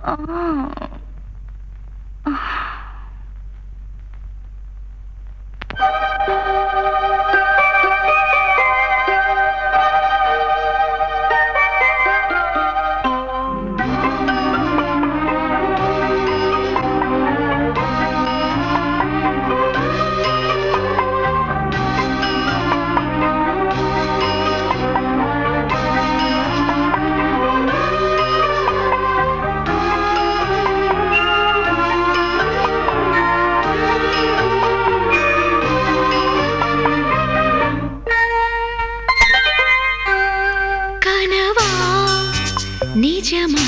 கனவா நிஜமா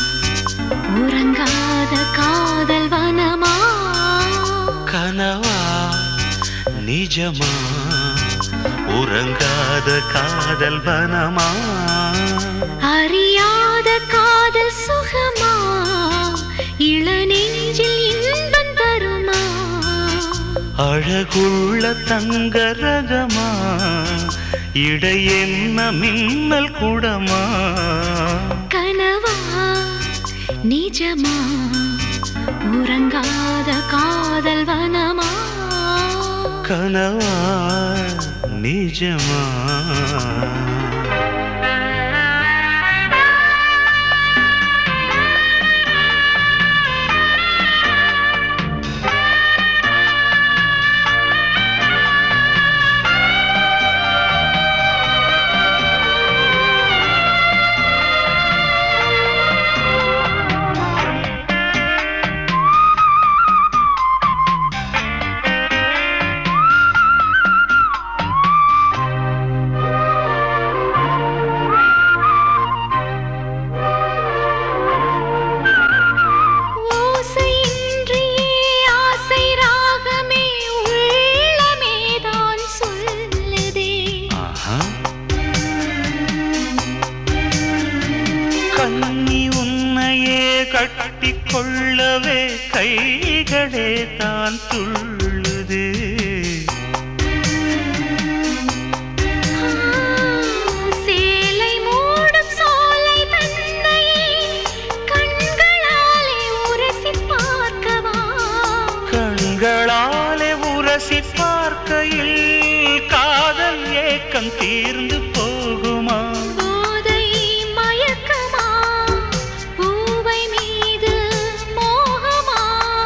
உறங்காத காதல் வனமா கனவா நிஜமா உறங்காத காதல் வனமா அறியாத காதல் சுகமா இளநெஞ்சில் இன்பம் தருமா அழகுள்ள தங்க ரகமா இடை என்ன மின்னல் குடமா கனவா நிஜமா உறங்காத காதல் வனமா கனவா நிஜமா ஓசையின்றியே ஆசை ராகமே உள்ளமேதான் சொல்லுதே ஆஹா. கண்ணி உன்னையே கட்டிக் கொள்ளவே கைகளே தான் துள்ளுது சேலை மூடும் சோலை தன்னையே கண்களாலே உரசி பார்க்கவா கண்களாலே உரசி பார்க்கையில் காதல் ஏக்கம் தீர்ந்து போகுமா போதை மயக்கமா பூவை மீது மோகமா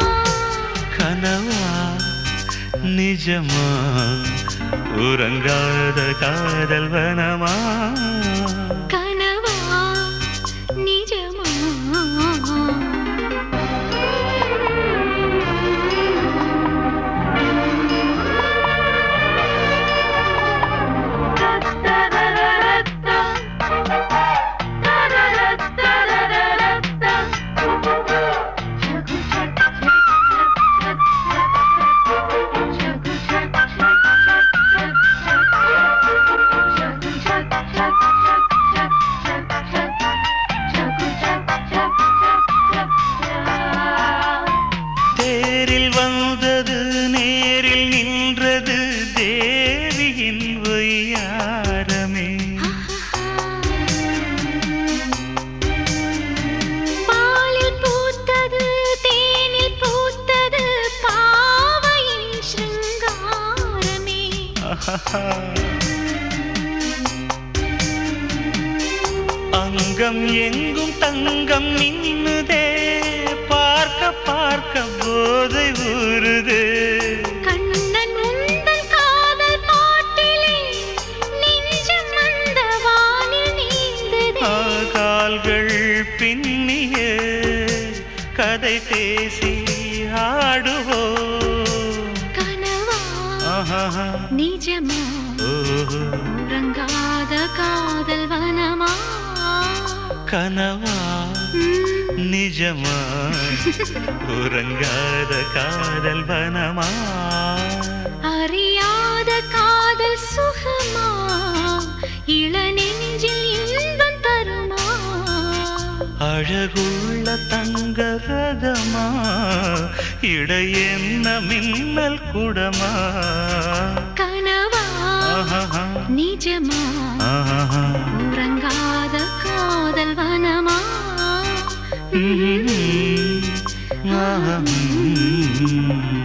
கனவா நிஜமா உறங்காத காதல் வனமா கனவா நிஜமா தேரில் வந்தது நேரில் நின்றது தேவியின் ஒய்யாரமே பாலில் பூத்தது தேனில் பூத்தது பாவையின் சிருங்காரமே ஆஹா. அங்கம் எங்கும் தங்கம் மின்னுதே பார்க்க பார்க்க போதை ஊறுதே கண்ணன் உந்தன் காதல் பாட்டிலே நெஞ்சம் அந்த வானில் நீந்ததே ஆ, கால்கள் பின்னியே கதை பேசி ஆடுவோம் கனவா ஆஹா. நிஜமா ஓஹோ. உறங்காத காதல் வனமா கனவா ம், நிஜமா உறங்காத காதல் வனமா அறியாத காதல் சுகமா இளநெஞ்சில் இன்பம் தருமா அழகுள்ள தங்க ரகமா இடை என்ன மின்னல் குடமா கனவா ஆஹா. நிஜமா ஆஹா. உறங்காத காதல் வனமா ம்ம். ம்.